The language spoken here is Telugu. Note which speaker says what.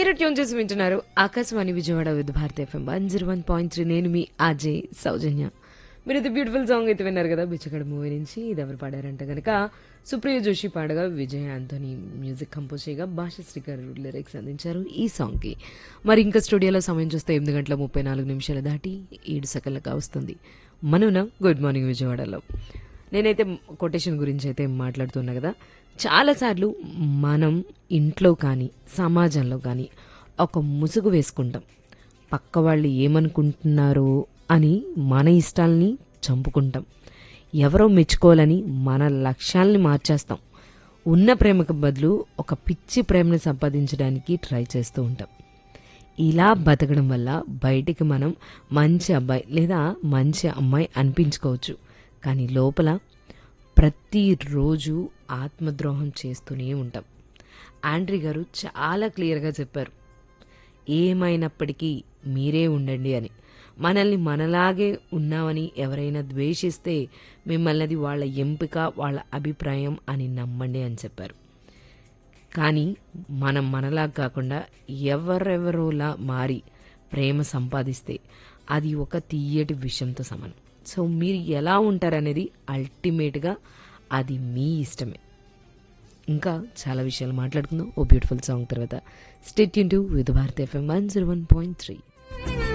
Speaker 1: మీరు ట్యూన్ చేసి వింటున్నారు Akashvani Vijayawada with Bharati FM one zero one point three నేను మీ అజయ్ సౌజన్య మీరు ఇది బ్యూటిఫుల్ సాంగ్ అయితే విన్నారు కదా బిచ్చగడ మూవీ నుంచి ఇది ఎవరు పాడారంటే కనుక సుప్రియ జోషి పాడగా విజయ్ ఆంటోనీ మ్యూజిక్ కంపోజ్ చేయగా భాషశ్రీ గారు లిరిక్స్ అందించారు ఈ సాంగ్కి మరి ఇంకా స్టూడియోలో సమయం చూస్తే ఎనిమిది గంటల ముప్పై నాలుగు నిమిషాలు దాటి ఏడు సెకండ్లకు వస్తుంది మనున గుడ్ మార్నింగ్ విజయవాడలో నేనైతే కొటేషన్ గురించి అయితే మాట్లాడుతున్నా కదా చాలాసార్లు మనం ఇంట్లో కానీ సమాజంలో కానీ ఒక ముసుగు వేసుకుంటాం పక్క వాళ్ళు ఏమనుకుంటున్నారో అని మన ఇష్టాలని చంపుకుంటాం ఎవరో మెచ్చుకోవాలని మన లక్ష్యాల్ని మార్చేస్తాం ఉన్న ప్రేమకు బదులు ఒక పిచ్చి ప్రేమను సంపాదించడానికి ట్రై చేస్తూ ఉంటాం ఇలా బతకడం వల్ల బయటికి మనం మంచి అబ్బాయి లేదా మంచి అమ్మాయి అనిపించుకోవచ్చు కానీ లోపల ప్రతిరోజు ఆత్మద్రోహం చేస్తూనే ఉంటాం ఆండ్రీ గారు చాలా క్లియర్గా చెప్పారు ఏమైనప్పటికీ మీరే ఉండండి అని మనల్ని మనలాగే ఉన్నామని ఎవరైనా ద్వేషిస్తే మిమ్మల్ని అది వాళ్ళ ఎంపిక వాళ్ళ అభిప్రాయం అని నమ్మండి అని చెప్పారు కానీ మనం మనలా కాకుండా ఎవరెవరోలా మారి ప్రేమ సంపాదిస్తే అది ఒక తీయటి విషయంతో సమానం సో మీరు ఎలా ఉంటారనేది అల్టిమేట్గా అది మీ ఇష్టమే ఇంకా చాలా విషయాలు మాట్లాడుకుందాం ఓ బ్యూటిఫుల్ సాంగ్ తర్వాత స్టేట్ యూన్ to with Bharat FM one zero one point three